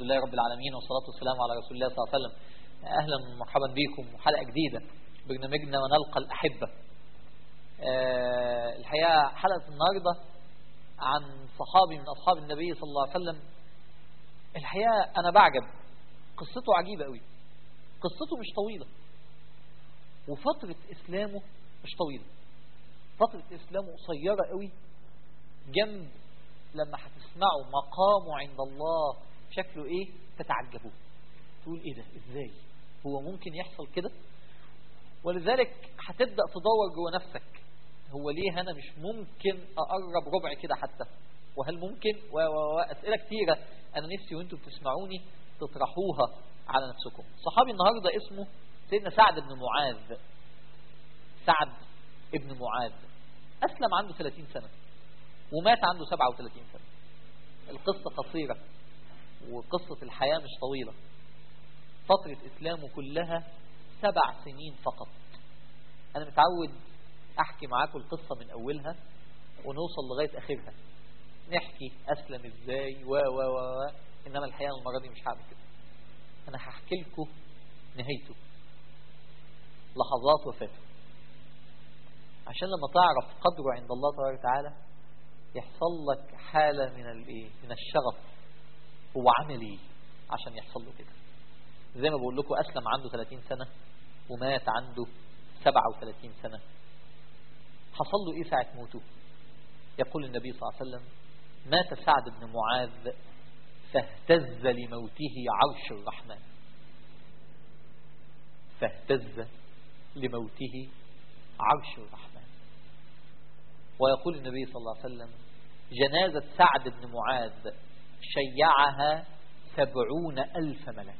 لله رب العالمين والصلاة والسلام على رسول الله صلى الله عليه وسلم أهلا ومرحبا بكم وحلقة جديدة برنامجنا ونلقى الأحبة أه الحقيقة حلقة النهاردة عن صحابي من أصحاب النبي صلى الله عليه وسلم الحقيقة أنا بعجب قصته عجيبة قوي قصته مش طويلة وفترة إسلامه مش طويلة فترة إسلامه قصيرة قوي جنب لما هتسمعوا مقامه عند الله شكله ايه تتعجبوا تقول ايه ده ازاي هو ممكن يحصل كده ولذلك هتبدأ تدور جوه نفسك هو ليه انا مش ممكن اقرب ربع كده حتى وهل ممكن واسئلة كتيرة انا نفسي وانتم بتسمعوني تطرحوها على نفسكم صحابي النهاردة اسمه سيدنا سعد بن معاذ سعد ابن معاذ اسلم عنده 30 سنة ومات عنده 37 سنة القصة قصيرة وقصة الحياة مش طويلة فترة إسلامه كلها سبع سنين فقط أنا متعود أحكي معاكم القصة من أولها ونوصل لغاية آخرها نحكي أسلم إزاي و و و إنما الحقيقة المرة دي مش هعمل كده أنا هحكي لكم نهايته لحظات وفاته عشان لما تعرف قدره عند الله تبارك وتعالى يحصل لك حالة من الايه من الشغف هو عمل ايه عشان يحصل له كده زي ما بقول لكم اسلم عنده 30 سنة ومات عنده 37 سنة حصل له ايه ساعة موته يقول النبي صلى الله عليه وسلم مات سعد بن معاذ فاهتز لموته عرش الرحمن فاهتز لموته عرش الرحمن ويقول النبي صلى الله عليه وسلم جنازة سعد بن معاذ شيعها سبعون ألف ملك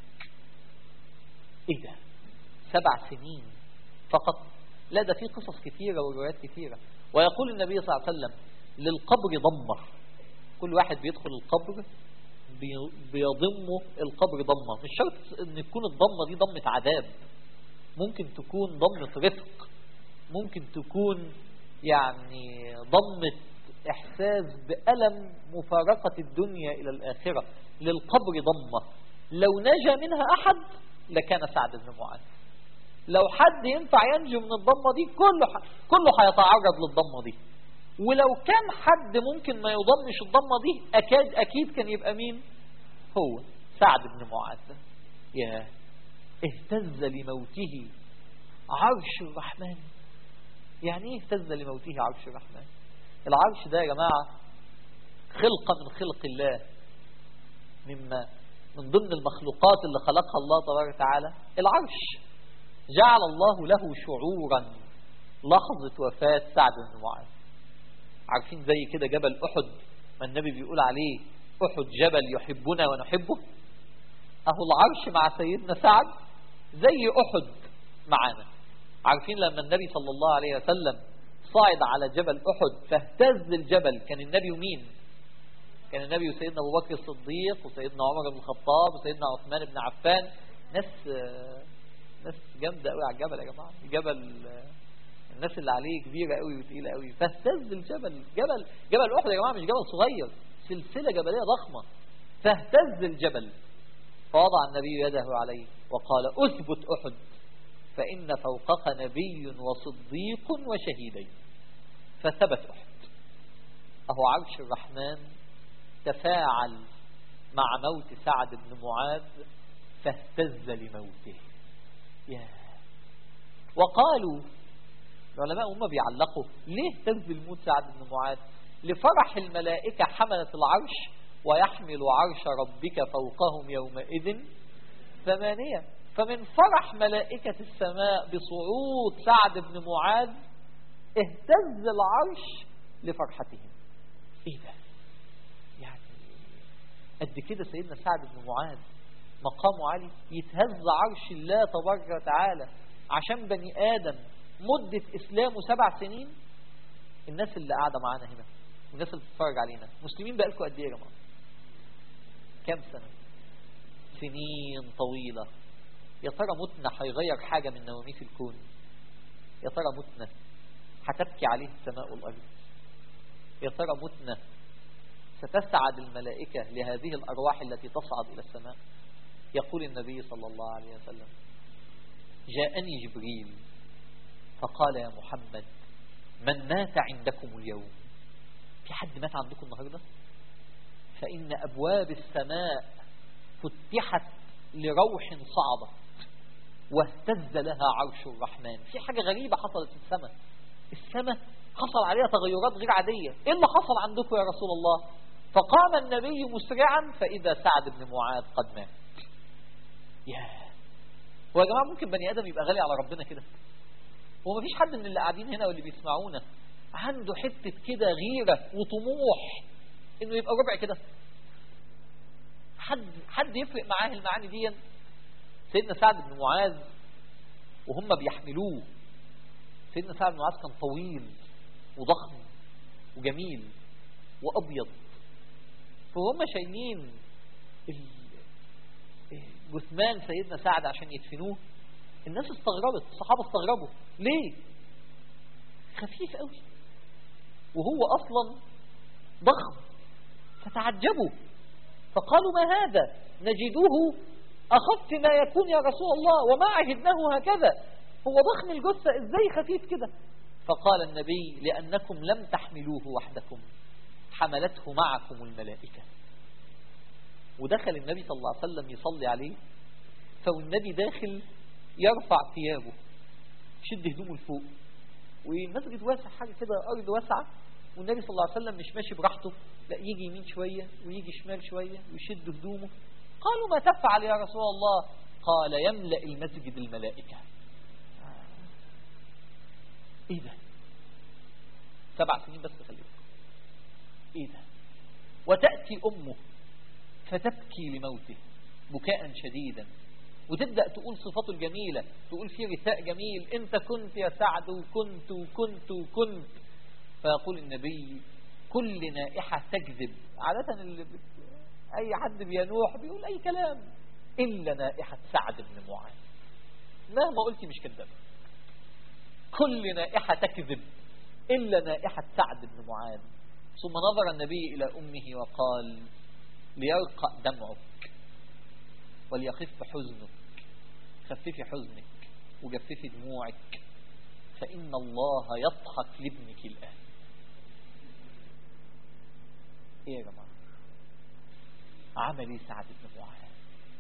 إيه ده سبع سنين فقط لا ده في قصص كثيرة وروايات كثيرة ويقول النبي صلى الله عليه وسلم للقبر ضمة كل واحد بيدخل القبر بيضمه القبر ضمة مش شرط ان تكون الضمة دي ضمة عذاب ممكن تكون ضمة رفق ممكن تكون يعني ضمة إحساس بألم مفارقة الدنيا إلى الآخرة للقبر ضمة لو نجا منها أحد لكان سعد بن معاذ لو حد ينفع ينجو من الضمة دي كله ح... كله هيتعرض للضمة دي ولو كان حد ممكن ما يضمش الضمة دي أكاد أكيد كان يبقى مين هو سعد بن معاذ يا اهتز لموته عرش الرحمن يعني ايه اهتز لموته عرش الرحمن العرش ده يا جماعة خلقة من خلق الله مما من ضمن المخلوقات اللي خلقها الله تبارك وتعالى العرش جعل الله له شعورا لحظة وفاة سعد بن معاذ عارفين زي كده جبل أحد ما النبي بيقول عليه أحد جبل يحبنا ونحبه أهو العرش مع سيدنا سعد زي أحد معانا عارفين لما النبي صلى الله عليه وسلم صعد على جبل أحد فاهتز الجبل كان النبي ومين كان النبي وسيدنا أبو بكر الصديق وسيدنا عمر بن الخطاب وسيدنا عثمان بن عفان ناس ناس جامدة قوي على الجبل يا جماعة الجبل الناس اللي عليه كبيرة قوي وتقيلة قوي فاهتز الجبل جبل جبل أحد يا جماعة مش جبل صغير سلسلة جبلية ضخمة فاهتز الجبل فوضع النبي يده عليه وقال أثبت أحد فإن فوقك نبي وصديق وشهيدين فثبت أحد أهو عرش الرحمن تفاعل مع موت سعد بن معاذ فاهتز لموته يا وقالوا العلماء هم بيعلقوا ليه اهتز الموت سعد بن معاذ لفرح الملائكة حملة العرش ويحمل عرش ربك فوقهم يومئذ ثمانية فمن فرح ملائكة السماء بصعود سعد بن معاذ اهتز العرش لفرحتهم ايه ده يعني قد كده سيدنا سعد بن معاذ مقامه عالي يتهز عرش الله تبارك وتعالى عشان بني آدم مدة إسلامه سبع سنين الناس اللي قاعدة معانا هنا والناس اللي بتتفرج علينا مسلمين بقالكم قد ايه يا جماعة كام سنة سنين طويلة يا ترى متنا هيغير حاجة من نواميس الكون يا ترى متنا هتبكي عليه السماء والأرض يا ترى متنا ستسعد الملائكة لهذه الأرواح التي تصعد إلى السماء يقول النبي صلى الله عليه وسلم جاءني جبريل فقال يا محمد من مات عندكم اليوم في حد مات عندكم النهاردة فإن أبواب السماء فتحت لروح صعدت واهتز لها عرش الرحمن في حاجة غريبة حصلت في السماء السماء حصل عليها تغيرات غير عادية ايه اللي حصل عندكم يا رسول الله فقام النبي مسرعا فإذا سعد بن معاذ قد مات ياه هو يا جماعة ممكن بني آدم يبقى غالي على ربنا كده هو مفيش حد من اللي قاعدين هنا واللي بيسمعونا عنده حتة كده غيرة وطموح انه يبقى ربع كده حد حد يفرق معاه المعاني دي سيدنا سعد بن معاذ وهم بيحملوه سيدنا سعد بن معاذ كان طويل وضخم وجميل وابيض فهم شايلين جثمان سيدنا سعد عشان يدفنوه الناس استغربت الصحابة استغربوا ليه خفيف قوي وهو أصلا ضخم فتعجبوا فقالوا ما هذا نجدوه أخف ما يكون يا رسول الله وما عهدناه هكذا هو ضخم الجثة ازاي خفيف كده فقال النبي لأنكم لم تحملوه وحدكم حملته معكم الملائكة ودخل النبي صلى الله عليه وسلم يصلي عليه فالنبي داخل يرفع ثيابه يشد هدومه لفوق والمسجد واسع حاجة كده أرض واسعة والنبي صلى الله عليه وسلم مش ماشي براحته لا يجي يمين شوية ويجي شمال شوية ويشد هدومه قالوا ما تفعل يا رسول الله قال يملأ المسجد الملائكة ايه ده سبع سنين بس خليك ايه ده وتأتي أمه فتبكي لموته بكاء شديدا وتبدأ تقول صفاته الجميلة تقول فيه رثاء جميل انت كنت يا سعد وكنت وكنت وكنت فيقول النبي كل نائحة تكذب عادة اللي بت... أي حد بينوح بيقول أي كلام إلا نائحة سعد بن معاذ مهما قلتي مش كذاب كل نائحة تكذب إلا نائحة سعد بن معاذ ثم نظر النبي إلى أمه وقال ليرقى دمعك وليخف حزنك خففي حزنك وجففي دموعك فإن الله يضحك لابنك الآن ايه يا جماعة عمل ايه سعد بن معاذ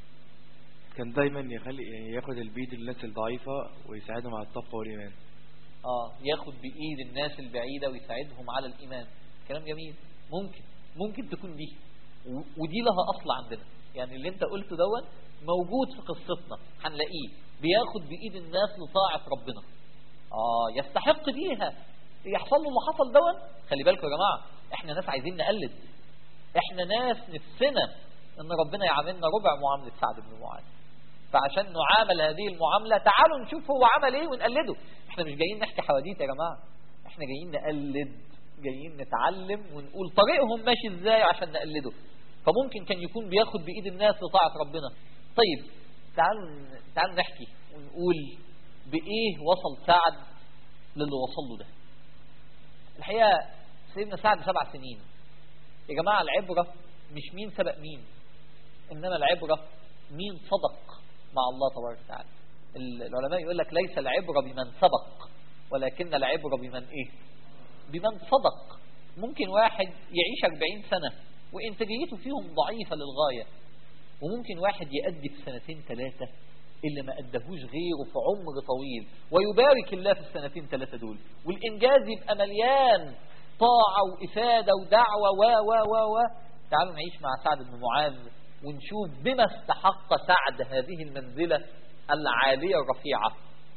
كان دايما يخلي يعني ياخد البيد للناس الضعيفة ويساعدهم على التقوى والإيمان اه ياخد بإيد الناس البعيدة ويساعدهم على الإيمان كلام جميل ممكن ممكن تكون دي ودي لها أصل عندنا يعني اللي انت قلته دون موجود في قصتنا هنلاقيه بياخد بإيد الناس لطاعة ربنا اه يستحق بيها يحصل له اللي حصل دون خلي بالكم يا جماعة احنا ناس عايزين نقلد احنا ناس نفسنا ان ربنا يعاملنا ربع معاملة سعد بن معاذ فعشان نعامل هذه المعاملة تعالوا نشوف هو عمل ايه ونقلده احنا مش جايين نحكي حواديت يا جماعة احنا جايين نقلد جايين نتعلم ونقول طريقهم ماشي ازاي عشان نقلده فممكن كان يكون بياخد بإيد الناس لطاعة ربنا طيب تعالوا تعالوا نحكي ونقول بإيه وصل سعد للي وصل له ده الحقيقة سيدنا سعد سبع سنين يا جماعة العبرة مش مين سبق مين إنما العبرة مين صدق مع الله تبارك وتعالى العلماء يقول لك ليس العبرة بمن سبق ولكن العبرة بمن إيه بمن صدق ممكن واحد يعيش 40 سنة وإنتاجيته فيهم ضعيفة للغاية وممكن واحد يأدي في سنتين ثلاثة اللي ما أدهوش غيره في عمر طويل ويبارك الله في السنتين ثلاثة دول والإنجاز يبقى مليان طاعة وإفادة ودعوة و و و و تعالوا نعيش مع سعد بن معاذ ونشوف بما استحق سعد هذه المنزلة العالية الرفيعة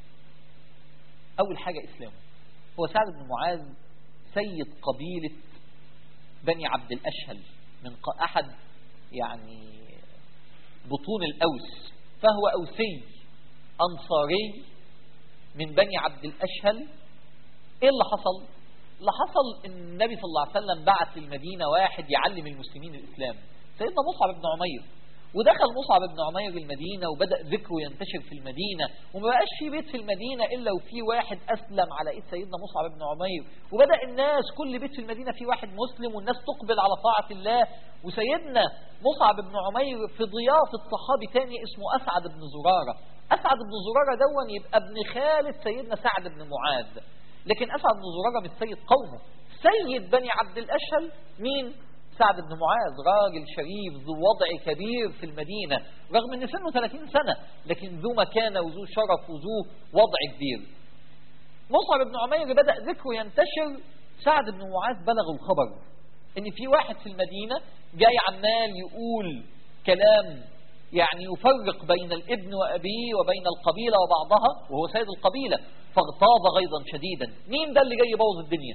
أول حاجة إسلامه هو سعد بن معاذ سيد قبيلة بني عبد الأشهل من أحد يعني بطون الأوس فهو أوسي أنصاري من بني عبد الأشهل إيه اللي حصل؟ اللي حصل إن النبي صلى الله عليه وسلم بعث للمدينة واحد يعلم المسلمين الإسلام سيدنا مصعب بن عمير ودخل مصعب بن عمير المدينة وبدأ ذكره ينتشر في المدينة وما بقاش في بيت في المدينة إلا وفي واحد أسلم على إيد سيدنا مصعب بن عمير وبدأ الناس كل بيت في المدينة في واحد مسلم والناس تقبل على طاعة الله وسيدنا مصعب بن عمير في ضيافة صحابي تاني اسمه أسعد بن زرارة أسعد بن زرارة دون يبقى ابن خالد سيدنا سعد بن معاذ لكن أسعد بن زرارة مش سيد قومه سيد بني عبد الأشهل مين؟ سعد بن معاذ راجل شريف ذو وضع كبير في المدينة رغم ان سنه 30 سنة لكن ذو مكانة وذو شرف وذو وضع كبير مصعب بن عمير بدأ ذكره ينتشر سعد بن معاذ بلغ الخبر ان في واحد في المدينة جاي عمال يقول كلام يعني يفرق بين الابن وأبيه وبين القبيلة وبعضها وهو سيد القبيلة فاغتاظ غيظا شديدا مين ده اللي جاي يبوظ الدنيا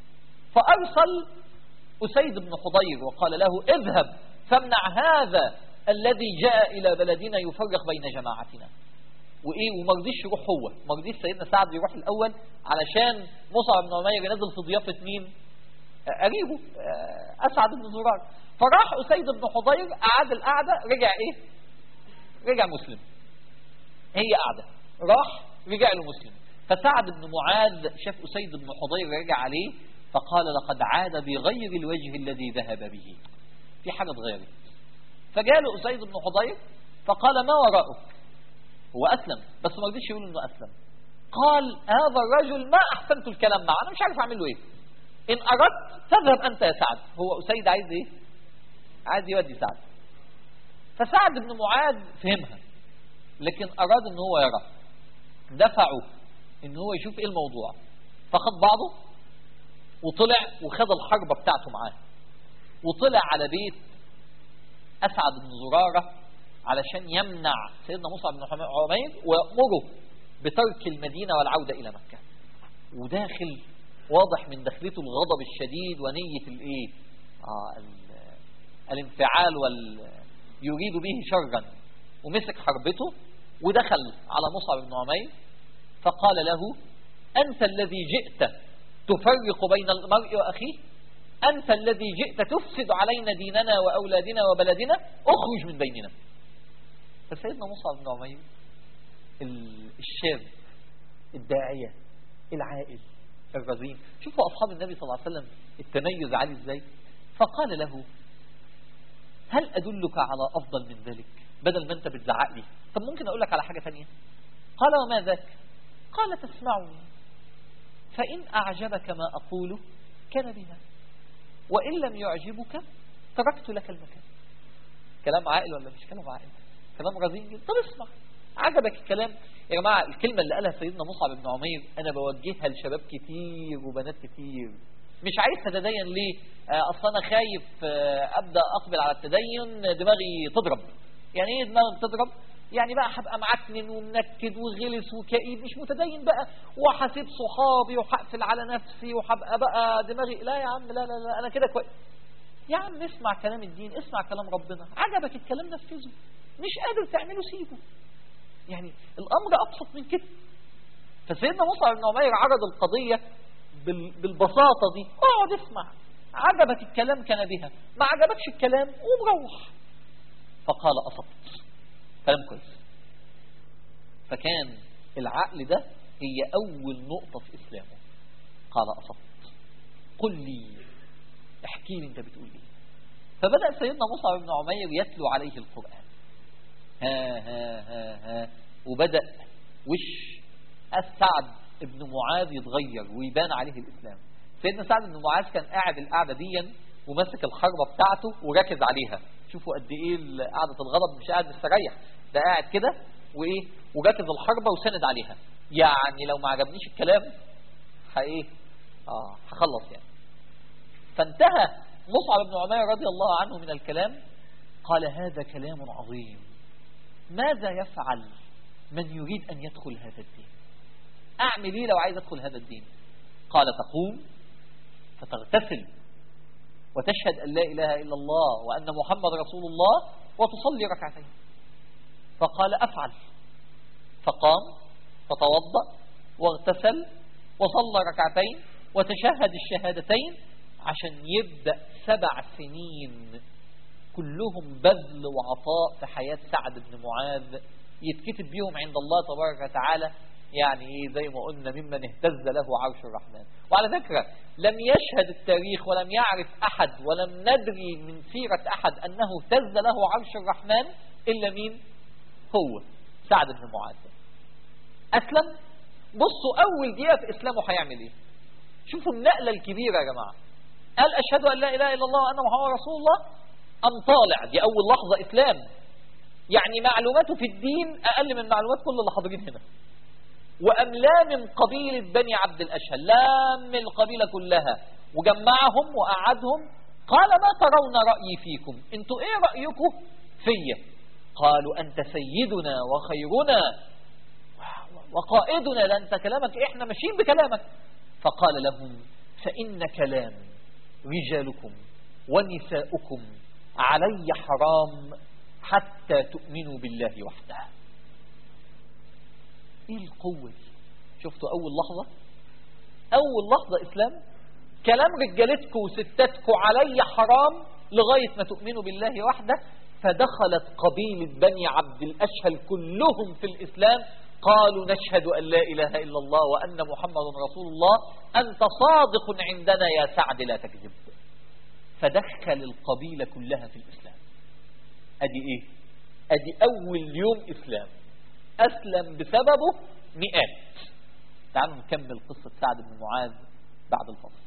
فأرسل أسيد بن حضير وقال له اذهب فامنع هذا الذي جاء إلى بلدنا يفرق بين جماعتنا وإيه وما رضيش يروح هو ما رضيش سيدنا سعد يروح الأول علشان مصعب بن عمير نزل في ضيافة مين قريبه أسعد بن زرار فراح أسيد بن حضير قعد القعدة رجع إيه رجع مسلم هي قعدة راح رجع له مسلم فسعد بن معاذ شاف أسيد بن حضير رجع عليه فقال لقد عاد بغير الوجه الذي ذهب به في حاجة اتغيرت فجاء له أسيد بن حضير فقال ما وراءك هو أسلم بس ما رضيش يقول إنه أسلم قال هذا الرجل ما أحسنت الكلام معه أنا مش عارف أعمل له إيه إن أردت تذهب أنت يا سعد هو أسيد عايز إيه عايز يودي سعد فسعد بن معاذ فهمها لكن أراد إن هو يرى دفعه إن هو يشوف إيه الموضوع فخد بعضه وطلع وخد الحربة بتاعته معاه وطلع على بيت أسعد بن زرارة علشان يمنع سيدنا مصعب بن عمير ويأمره بترك المدينة والعودة إلى مكة وداخل واضح من دخلته الغضب الشديد ونية الايه آه الانفعال وال يريد به شرا ومسك حربته ودخل على مصعب بن عمير فقال له أنت الذي جئت تفرق بين المرء وأخيه أنت الذي جئت تفسد علينا ديننا وأولادنا وبلدنا اخرج من بيننا فسيدنا مصعب بن عمير الشاب الداعية العائل الرزين شوفوا أصحاب النبي صلى الله عليه وسلم التميز عليه ازاي فقال له هل أدلك على أفضل من ذلك بدل ما أنت بتزعق لي طب ممكن أقول لك على حاجة ثانية قال وما ذاك قال تسمعني فإن أعجبك ما أقوله كان بها وإن لم يعجبك تركت لك المكان كلام عائل ولا مش كلام عائل كلام رزين جدا طب اسمع عجبك الكلام يا جماعة الكلمة اللي قالها سيدنا مصعب بن عمير أنا بوجهها لشباب كتير وبنات كتير مش عايز تتدين ليه أصلا أنا خايف أبدأ أقبل على التدين دماغي تضرب يعني إيه دماغك تضرب يعني بقى هبقى معكنن ومنكد وغلس وكئيب مش متدين بقى وحاسب صحابي وهقفل على نفسي وهبقى بقى دماغي لا يا عم لا لا لا أنا كده كويس يا عم اسمع كلام الدين اسمع كلام ربنا عجبك الكلام نفذه مش قادر تعمله سيبه يعني الأمر أبسط من كده فسيدنا مصعب بن عمير عرض القضية بالبساطة دي اقعد اسمع عجبك الكلام كان بها ما عجبكش الكلام قوم روح فقال أصبت كلام كويس فكان العقل ده هي أول نقطة في إسلامه قال أصبت قل لي احكي لي انت بتقول ايه فبدأ سيدنا مصعب بن عمير يتلو عليه القرآن ها ها ها ها وبدأ وش السعد ابن معاذ يتغير ويبان عليه الإسلام سيدنا سعد بن معاذ كان قاعد القعدة دي وماسك الحربة بتاعته وركز عليها شوفوا قد ايه قعدة الغضب مش قاعد مستريح ده قاعد كده وايه وركز الحربة وسند عليها يعني لو ما عجبنيش الكلام ايه اه هخلص يعني فانتهى مصعب بن عمير رضي الله عنه من الكلام قال هذا كلام عظيم ماذا يفعل من يريد أن يدخل هذا الدين أعمل إيه لو عايز أدخل هذا الدين قال تقوم فتغتسل وتشهد أن لا إله إلا الله وأن محمد رسول الله وتصلي ركعتين فقال أفعل فقام فتوضأ واغتسل وصلى ركعتين وتشهد الشهادتين عشان يبدأ سبع سنين كلهم بذل وعطاء في حياة سعد بن معاذ يتكتب بيهم عند الله تبارك وتعالى يعني ايه زي ما قلنا ممن اهتز له عرش الرحمن وعلى فكرة لم يشهد التاريخ ولم يعرف أحد ولم ندري من سيرة أحد أنه اهتز له عرش الرحمن إلا مين هو سعد بن معاذ أسلم بصوا أول دقيقة في إسلامه هيعمل إيه شوفوا النقلة الكبيرة يا جماعة قال أشهد أن لا إله إلا الله وأن محمد رسول الله أم طالع دي أول لحظة إسلام يعني معلوماته في الدين أقل من معلومات كل اللي حاضرين هنا وأم لام قبيلة بني عبد الأشهل لام القبيلة كلها وجمعهم وقعدهم قال ما ترون رأيي فيكم انتوا ايه رأيكم فيا قالوا أنت سيدنا وخيرنا وقائدنا ده أنت كلامك إيه؟ احنا ماشيين بكلامك فقال لهم فإن كلام رجالكم ونساؤكم علي حرام حتى تؤمنوا بالله وحده ايه القوة دي شفتوا اول لحظة اول لحظة اسلام كلام رجالتكم وستاتكم علي حرام لغاية ما تؤمنوا بالله وحده فدخلت قبيلة بني عبد الأشهل كلهم في الإسلام قالوا نشهد أن لا إله إلا الله وأن محمد رسول الله أنت صادق عندنا يا سعد لا تكذب فدخل القبيلة كلها في الإسلام أدي إيه أدي أول يوم إسلام أسلم بسببه مئات تعالوا نكمل قصة سعد بن معاذ بعد الفصل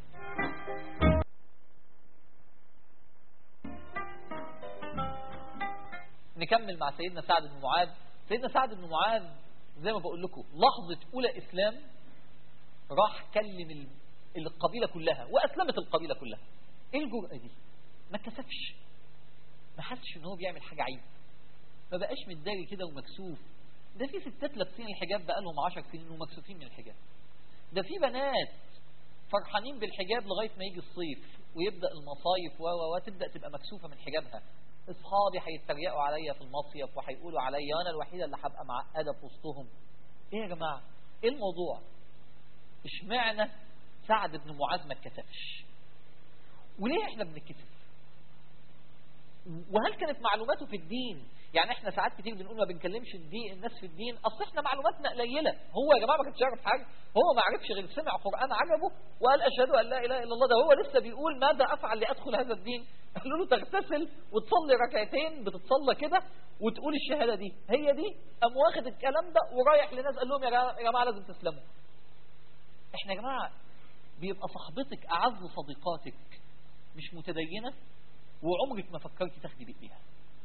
نكمل مع سيدنا سعد بن معاذ سيدنا سعد بن معاذ زي ما بقول لكم لحظة أولى إسلام راح كلم ال- القبيلة كلها وأسلمت القبيلة كلها إيه الجرأة دي ما كسفش ما حسش إن هو بيعمل حاجة عيب ما بقاش متداري كده ومكسوف ده في ستات لابسين الحجاب بقالهم عشر سنين ومكسوفين من الحجاب ده في بنات فرحانين بالحجاب لغاية ما يجي الصيف ويبدأ المصايف و و و تبدأ تبقى مكسوفة من حجابها اصحابي هيتريقوا عليا في المصيف وهيقولوا عليا وانا الوحيدة اللي هبقى معقدة في وسطهم ايه يا جماعة ايه الموضوع اشمعنى سعد بن معاذ ما اتكسفش وليه احنا بنتكسف وهل كانت معلوماته في الدين يعني احنا ساعات كتير بنقول ما بنكلمش الدين الناس في الدين اصل احنا معلوماتنا قليله هو يا جماعه ما كانش يعرف حاجه هو ما عرفش غير سمع قران عجبه وقال اشهد ان لا اله الا الله ده هو لسه بيقول ماذا افعل لادخل هذا الدين قالوا له تغتسل وتصلي ركعتين بتتصلى كده وتقول الشهاده دي هي دي قام واخد الكلام ده ورايح لناس قال لهم يا جماعه يا جماعة لازم تسلموا احنا يا جماعه بيبقى صاحبتك اعز صديقاتك مش متدينه وعمرك ما فكرتي تاخدي بايديها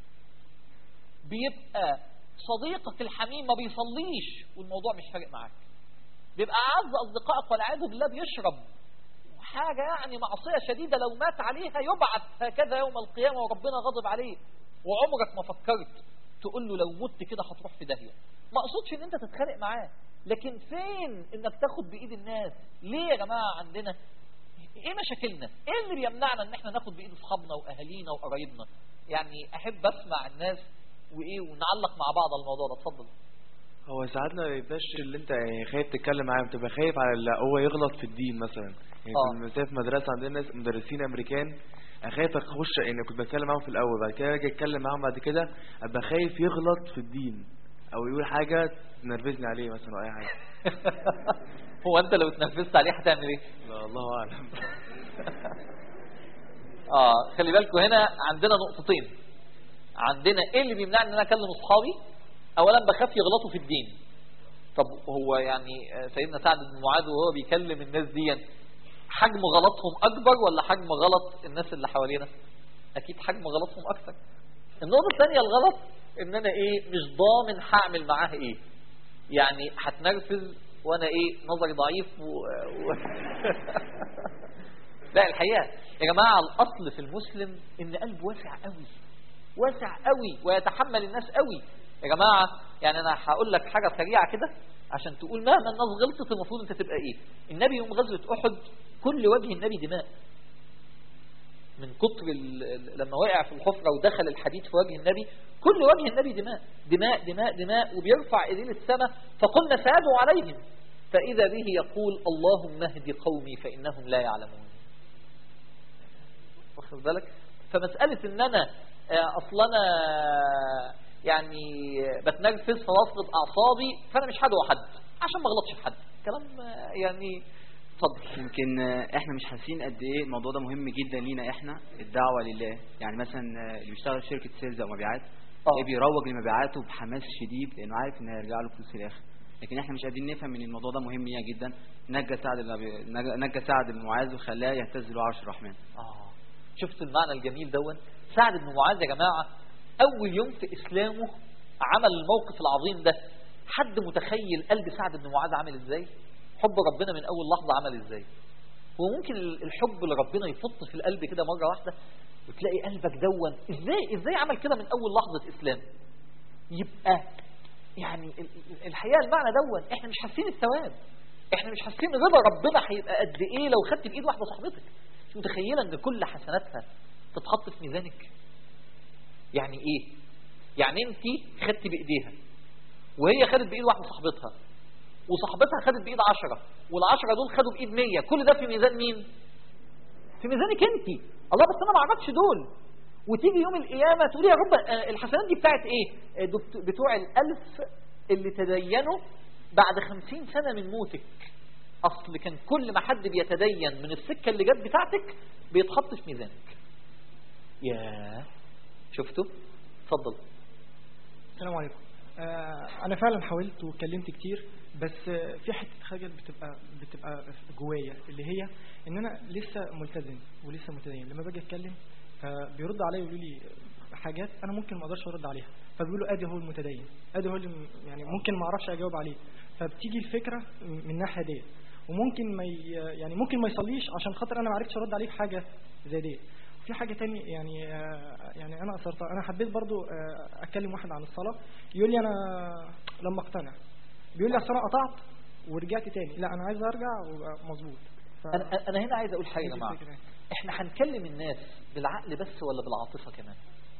بيبقى صديقك الحميم ما بيصليش والموضوع مش فارق معاك بيبقى اعز اصدقائك والعياذ بالله بيشرب حاجة يعني معصية شديدة لو مات عليها يبعث هكذا يوم القيامة وربنا غضب عليه وعمرك ما فكرت تقول له لو مت كده هتروح في داهية ما اقصدش ان انت تتخانق معاه لكن فين انك تاخد بايد الناس ليه يا جماعة عندنا ايه مشاكلنا ايه اللي بيمنعنا ان احنا ناخد بايد اصحابنا واهالينا وقرايبنا يعني احب اسمع الناس وايه ونعلق مع بعض على الموضوع ده اتفضل هو ساعات ما بيبقاش اللي انت يعني خايف تتكلم معاه بتبقى خايف على اللي هو يغلط في الدين مثلا يعني اه. كنت مثلا في مدرسه عندنا ناس مدرسين امريكان اخاف اخش يعني كنت بتكلم معاهم في الاول بعد كده اجي اتكلم معاهم بعد كده ابقى خايف يغلط في الدين او يقول حاجه تنرفزني عليه مثلا او اي حاجه هو انت لو اتنفست عليه هتعمل ايه لا الله اعلم اه خلي بالكم هنا عندنا نقطتين عندنا ايه اللي بيمنعني ان انا اكلم اصحابي اولا بخاف يغلطوا في الدين طب هو يعني آه، سيدنا سعد بن معاذ وهو بيكلم الناس دي حجم غلطهم اكبر ولا حجم غلط الناس اللي حوالينا اكيد حجم غلطهم اكثر النقطه الثانيه الغلط ان انا ايه مش ضامن هعمل معاه ايه يعني هتنرفز وانا ايه نظري ضعيف و... و... لا الحقيقه يا جماعه الاصل في المسلم ان قلبه واسع قوي واسع قوي ويتحمل الناس قوي يا جماعه يعني انا هقول لك حاجه سريعه كده عشان تقول مهما الناس غلطت المفروض انت تبقى ايه النبي يوم غزوه احد كل وجه النبي دماء من كتر ال- ال- لما وقع في الحفرة ودخل الحديد في وجه النبي كل وجه النبي دماء دماء دماء دماء وبيرفع ايديه للسماء فقلنا سادوا عليهم فإذا به يقول اللهم اهد قومي فإنهم لا يعلمون واخد بالك فمسألة ان انا آه، اصل انا يعني بتنرفز فبفقد اعصابي فانا مش هدعو حد عشان ما اغلطش في حد كلام آه، يعني اتفضل يمكن آه، احنا مش حاسين قد ايه الموضوع ده مهم جدا لينا احنا الدعوه لله يعني مثلا آه، اللي بيشتغل في شركه سيلز او مبيعات آه. ايه بيروج لمبيعاته بحماس شديد لانه عارف ان هيرجع له فلوس في الاخر لكن احنا مش قادرين نفهم ان الموضوع ده مهم لينا جدا نجى سعد بن أبي- نجى- نجى سعد بن معاذ وخلاه يهتز له عرش الرحمن آه شفت المعنى الجميل دون سعد بن معاذ يا جماعة أول يوم في إسلامه عمل الموقف العظيم ده حد متخيل قلب سعد بن معاذ عامل إزاي حب ربنا من أول لحظة عمل إزاي وممكن الحب لربنا يفط في القلب كده مرة واحدة وتلاقي قلبك دون إزاي إزاي عمل كده من أول لحظة إسلام يبقى يعني ال- ال- الحقيقة المعنى دون احنا مش حاسين الثواب احنا مش حاسين رضا ربنا هيبقى قد ايه لو خدت بايد واحدة صاحبتك مش متخيلة ان كل حسناتها تتحط في ميزانك يعني ايه يعني انت خدت بايديها وهي خدت بايد واحدة صاحبتها وصاحبتها خدت بايد عشرة والعشرة دول خدوا بايد مية كل ده في ميزان مين في ميزانك انت الله بس انا ما عرفتش دول وتيجي يوم القيامة تقولي يا رب آه، الحسنات دي بتاعت ايه آه، دكت- بتوع الالف اللي تدينوا بعد خمسين سنة من موتك اصل كان كل ما حد بيتدين من السكة اللي جت بتاعتك بيتحط في ميزانك ياه شفتوا اتفضل السلام عليكم آه، انا فعلا حاولت واتكلمت كتير بس آه، في حته خجل بتبقى بتبقى جوايا اللي هي ان انا لسه ملتزم ولسه متدين لما باجي اتكلم فبيرد عليا يقولوا لي حاجات انا ممكن ما اقدرش ارد عليها فبيقولوا ادي هو المتدين ادي هو اللي م- يعني ممكن ما اعرفش اجاوب عليه فبتيجي الفكره من الناحيه ديت وممكن ما ي- يعني ممكن ما يصليش عشان خاطر انا ما عرفتش ارد عليه في حاجه زي ديت في حاجة تاني يعني آه، يعني أنا أثرتها أنا حبيت برضو آه، أتكلم واحد عن الصلاة يقول لي أنا لما أقتنع بيقول لي أصل أنا قطعت ورجعت تاني لا أنا عايز أرجع وأبقى مظبوط ف- انا انا هنا عايز اقول حاجة هي يا دي جماعة الفكرة. احنا هنكلم الناس بالعقل بس ولا بالعاطفة كمان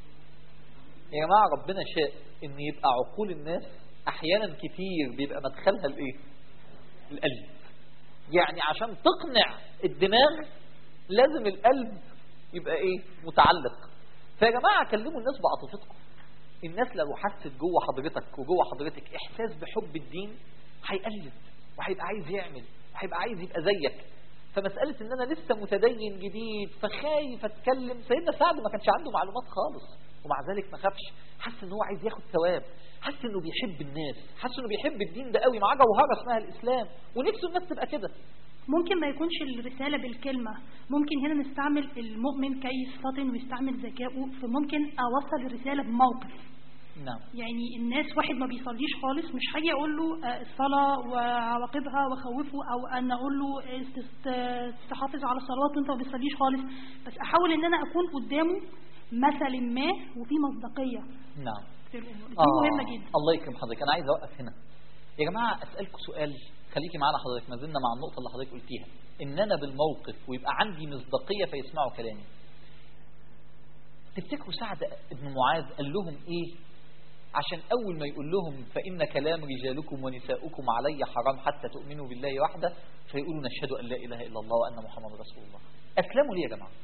يا جماعة ربنا شاء ان يبقى عقول الناس احيانا كتير بيبقى مدخلها الايه القلب يعني عشان تقنع الدماغ لازم القلب يبقى ايه متعلق فيا جماعة كلموا الناس بعاطفتكم الناس لو حست جوه حضرتك وجوه حضرتك احساس بحب الدين هيقلد وهيبقى عايز يعمل وهيبقى عايز يبقى زيك فمسألة ان انا لسه متدين جديد فخايف اتكلم سيدنا سعد ما كانش عنده معلومات خالص ومع ذلك ما خافش حس ان هو عايز ياخد ثواب حس انه بيحب الناس حس انه بيحب الدين ده قوي معاه جوهرة اسمها الاسلام ونفسه الناس تبقى كده ممكن ما يكونش الرسالة بالكلمة ممكن هنا نستعمل المؤمن كي يفطن ويستعمل ذكائه فممكن أوصل الرسالة بموقف نعم يعني الناس واحد ما بيصليش خالص مش هاجي اقول له آه، الصلاه وعواقبها واخوفه او ان اقول له است- تحافظ على الصلوات وانت ما بتصليش خالص بس احاول ان انا اكون قدامه مثل ما وفي مصداقيه نعم في الامور دي آه مهمه جدا الله يكرم حضرتك انا عايز اوقف هنا يا جماعه اسالكم سؤال خليكي معانا حضرتك ما زلنا مع النقطه اللي حضرتك قلتيها ان انا بالموقف ويبقى عندي مصداقيه فيسمعوا كلامي تفتكروا سعد بن معاذ قال لهم ايه عشان اول ما يقول لهم فان كلام رجالكم ونساؤكم علي حرام حتى تؤمنوا بالله وحده فيقولوا نشهد ان لا اله الا الله وان محمد رسول الله اسلموا ليه يا جماعه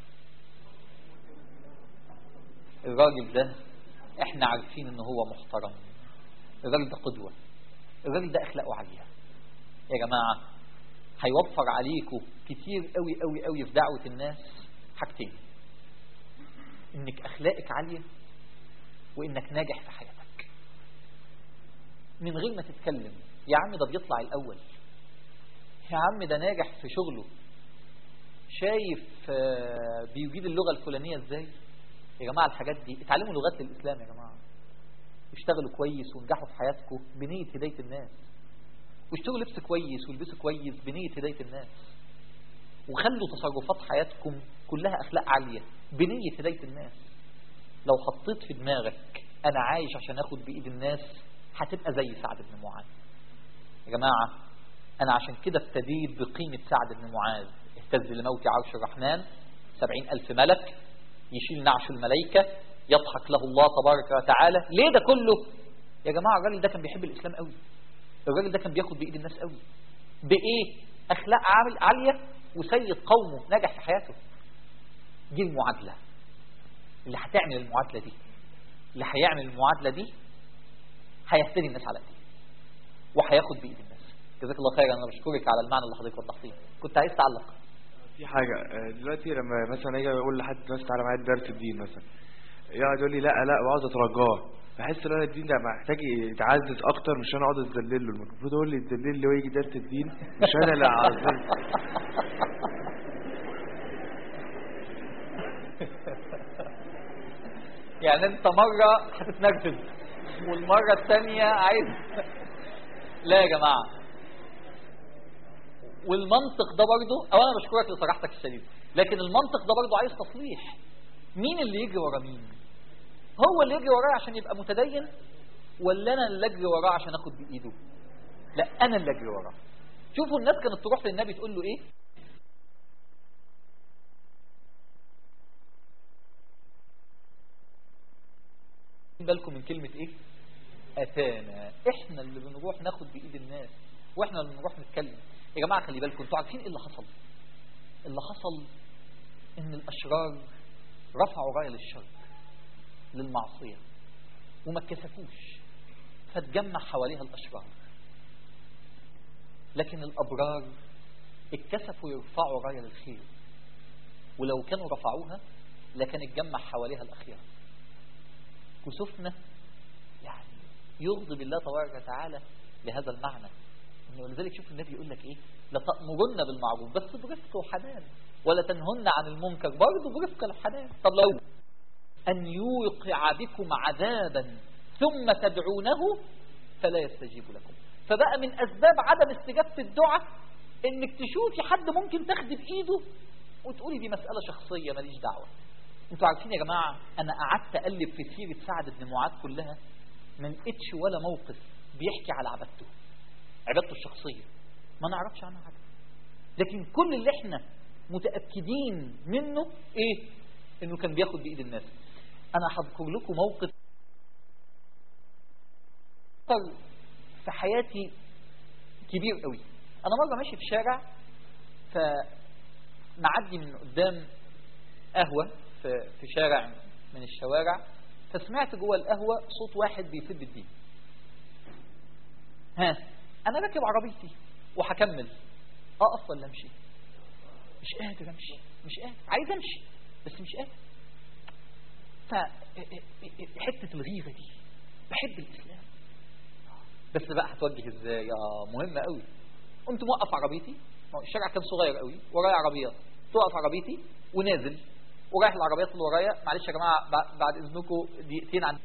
الراجل ده احنا عارفين ان هو محترم الراجل ده قدوة الراجل ده اخلاقه عالية يا جماعة هيوفر عليكم كتير قوي قوي قوي في دعوة الناس حاجتين انك اخلاقك عالية وانك ناجح في حياتك من غير ما تتكلم يا عم ده بيطلع الاول يا عم ده ناجح في شغله شايف آه، بيجيد اللغة الفلانية ازاي يا جماعة الحاجات دي اتعلموا لغات للإسلام يا جماعة اشتغلوا كويس وانجحوا في حياتكم بنية هداية الناس واشتروا لبس كويس والبسوا كويس بنية هداية الناس وخلوا تصرفات حياتكم كلها أخلاق عالية بنية هداية الناس لو حطيت في دماغك أنا عايش عشان أخد بإيد الناس هتبقى زي سعد بن معاذ يا جماعة أنا عشان كده ابتديت بقيمة سعد بن معاذ اهتز لموت عرش الرحمن سبعين ألف ملك يشيل نعش الملائكة يضحك له الله تبارك وتعالى ليه ده كله يا جماعة الراجل ده كان بيحب الإسلام قوي الراجل ده كان بياخد بإيد الناس قوي بإيه أخلاق عامل عالية وسيد قومه نجح في حياته دي المعادلة اللي هتعمل المعادلة دي اللي هيعمل المعادلة دي هيهتدي الناس على ايديه وهياخد بايد الناس جزاك الله خيرا انا بشكرك على المعنى اللي حضرتك وضحتيه كنت عايز تعلق في حاجة آه، دلوقتي لما مثلا اجي اقول لحد مثلا تعالى معايا درس الدين مثلا يقعد يقول لي لا لا واقعد اترجاه بحس ان انا الدين ده محتاج يتعزز اكتر مش انا اقعد اتذلل له المفروض اقول لي اتذلل لي ويجي درس الدين مش انا اللي اعزز يعني انت مرة هتتنرفز والمرة الثانية عايز لا يا جماعة والمنطق ده برضه او انا بشكرك لصراحتك الشديدة لكن المنطق ده برضه عايز تصليح مين اللي يجري ورا مين هو اللي يجري ورايا عشان يبقى متدين ولا انا اللي اجري وراه عشان اخد بايده لا انا اللي اجري وراه شوفوا الناس كانت تروح للنبي تقول له ايه بالكم من كلمة ايه اتانا احنا اللي بنروح ناخد بايد الناس واحنا اللي بنروح نتكلم يا جماعة خلي بالكم انتوا عارفين ايه اللي حصل اللي حصل ان الاشرار رفعوا راية للشر للمعصية وما اتكسفوش فتجمع حواليها الاشرار لكن الابرار اتكسفوا يرفعوا راية للخير ولو كانوا رفعوها لكان اتجمع حواليها الاخيار كسوفنا يعني يغضب الله تبارك وتعالى لهذا المعنى إنه ولذلك شوف النبي يقول لك ايه لتأمرن بالمعروف بس برفق وحنان ولا تنهن عن المنكر برضه برفق وحنان طب لو أن يوقع بكم عذابا ثم تدعونه فلا يستجيب لكم فبقى من أسباب عدم استجابة الدعاء إنك تشوفي حد ممكن تاخدي بإيده وتقولي دي مسألة شخصية ماليش دعوة انتوا عارفين يا جماعة أنا قعدت أقلب في سيرة سعد بن معاذ كلها ما لقيتش ولا موقف بيحكي على عبادته عبادته الشخصية ما نعرفش عنها حاجة لكن كل اللي احنا متأكدين منه ايه انه كان بياخد بإيد الناس انا هذكر لكم موقف أكتر في حياتي كبير قوي انا مرة ماشي في شارع فمعدي من قدام قهوة في, في شارع من الشوارع فسمعت جوه القهوة صوت واحد بيسب الدين ها انا راكب عربيتي وهكمل اقف ولا امشي مش قادر امشي مش قادر عايز امشي بس مش قادر ف حته الغيره دي بحب الاسلام بس بقى هتوجه ازاي اه مهمه قوي قمت موقف عربيتي ما هو الشارع كان صغير قوي ورايا عربيات توقف عربيتي ونازل ورايح العربيات اللي ورايا معلش يا جماعه بع- بعد اذنكم دقيقتين عن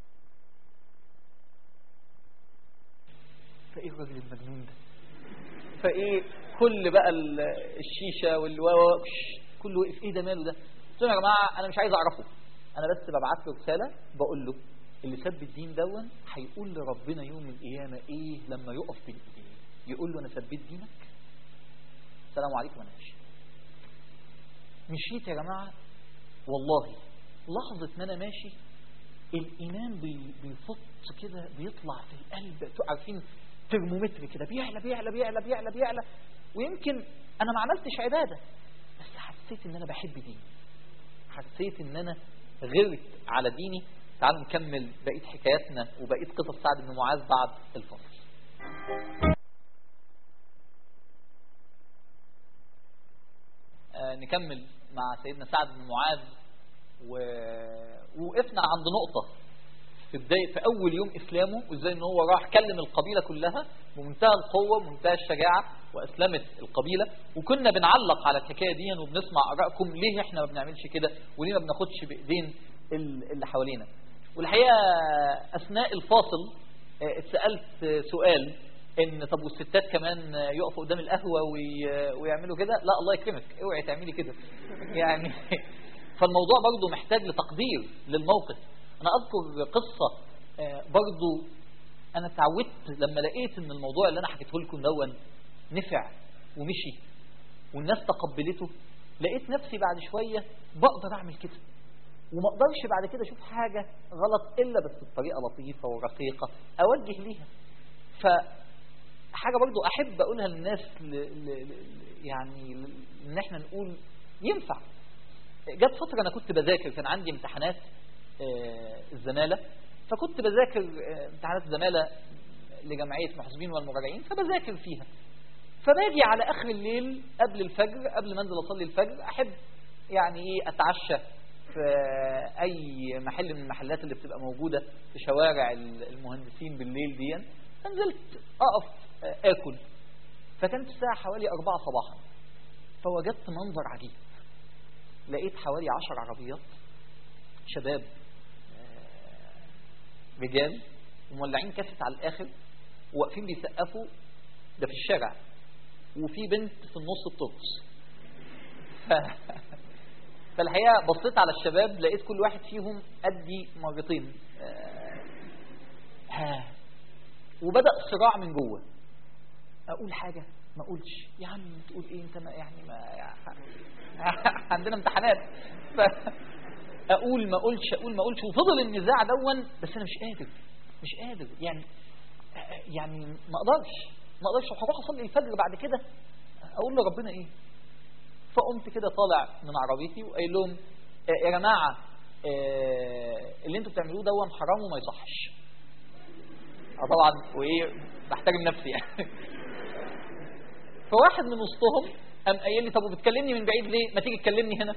فايه الراجل المجنون ده فايه كل بقى ال- الشيشه والواو كله وقف ايه ده ماله ده قلت لهم يا جماعه انا مش عايز اعرفه انا بس ببعت له رساله بقول له اللي سب الدين دون هيقول لربنا يوم القيامه ايه لما يقف بين ايديه يقول له انا سبيت دينك السلام عليكم انا ماشي مشيت يا جماعه والله لحظه ما انا ماشي الايمان بي- بيفط كده بيطلع في القلب انتوا عارفين ترمومتر كده بيعلى بيعلى بيعلى بيعلى بيعلى ويمكن انا ما عملتش عباده بس حسيت ان انا بحب ديني حسيت ان انا غرت على ديني تعالوا نكمل بقيه حكاياتنا وبقيه قصص سعد بن معاذ بعد الفصل آه، نكمل مع سيدنا سعد بن معاذ و- ووقفنا عند نقطة في بداية في أول يوم إسلامه وإزاي إن هو راح كلم القبيلة كلها بمنتهى القوة ومنتهى الشجاعة وأسلمت القبيلة وكنا بنعلق على الحكاية دي وبنسمع آرائكم ليه إحنا ما بنعملش كده وليه ما بناخدش بإيدين ال- اللي حوالينا والحقيقة أثناء الفاصل آه، اتسألت آه، سؤال ان طب والستات كمان آه، يقفوا قدام القهوة وي- ويعملوا كده لا الله يكرمك اوعي تعملي كده يعني فالموضوع برضو محتاج لتقدير للموقف انا اذكر قصة آه، برضو انا اتعودت لما لقيت ان الموضوع اللي انا حكيته لكم دون نفع ومشي والناس تقبلته لقيت نفسي بعد شوية بقدر اعمل كده وما اقدرش بعد كده اشوف حاجة غلط الا بس بطريقة لطيفة ورقيقة اوجه ليها ف حاجة برضو احب اقولها للناس ل... ل... ل... يعني ل... ان احنا نقول ينفع جت فترة أنا كنت بذاكر كان عندي امتحانات آه، الزمالة فكنت بذاكر آه، امتحانات الزمالة لجمعية المحاسبين والمراجعين فبذاكر فيها فباجي على آخر الليل قبل الفجر قبل ما أنزل أصلي الفجر أحب يعني إيه أتعشى في أي محل من المحلات اللي بتبقى موجودة في شوارع المهندسين بالليل دي فنزلت أقف آه، آكل فكانت الساعة حوالي أربعة صباحا فوجدت منظر عجيب لقيت حوالي عشر عربيات شباب آه، رجال ومولعين كاسة على الآخر وواقفين بيسقفوا ده في الشارع وفي بنت في النص بترقص ف... فالحقيقة بصيت على الشباب لقيت كل واحد فيهم أدي مرتين آه، ها. وبدأ صراع من جوه أقول حاجة ما أقولش يا عم تقول إيه أنت ما يعني ما عندنا امتحانات ف... أقول ما أقولش أقول ما أقولش وفضل النزاع دون بس أنا مش قادر مش قادر يعني يعني ما أقدرش ما أقدرش هروح أصلي الفجر بعد كده أقول لربنا إيه فقمت كده طالع من عربيتي وقايل لهم آه، يا جماعة آه، اللي انتوا بتعملوه ده حرام وما يصحش اه طبعا وايه بحترم نفسي يعني فواحد من وسطهم قام قايل لي طب وبتكلمني من بعيد ليه ما تيجي تكلمني هنا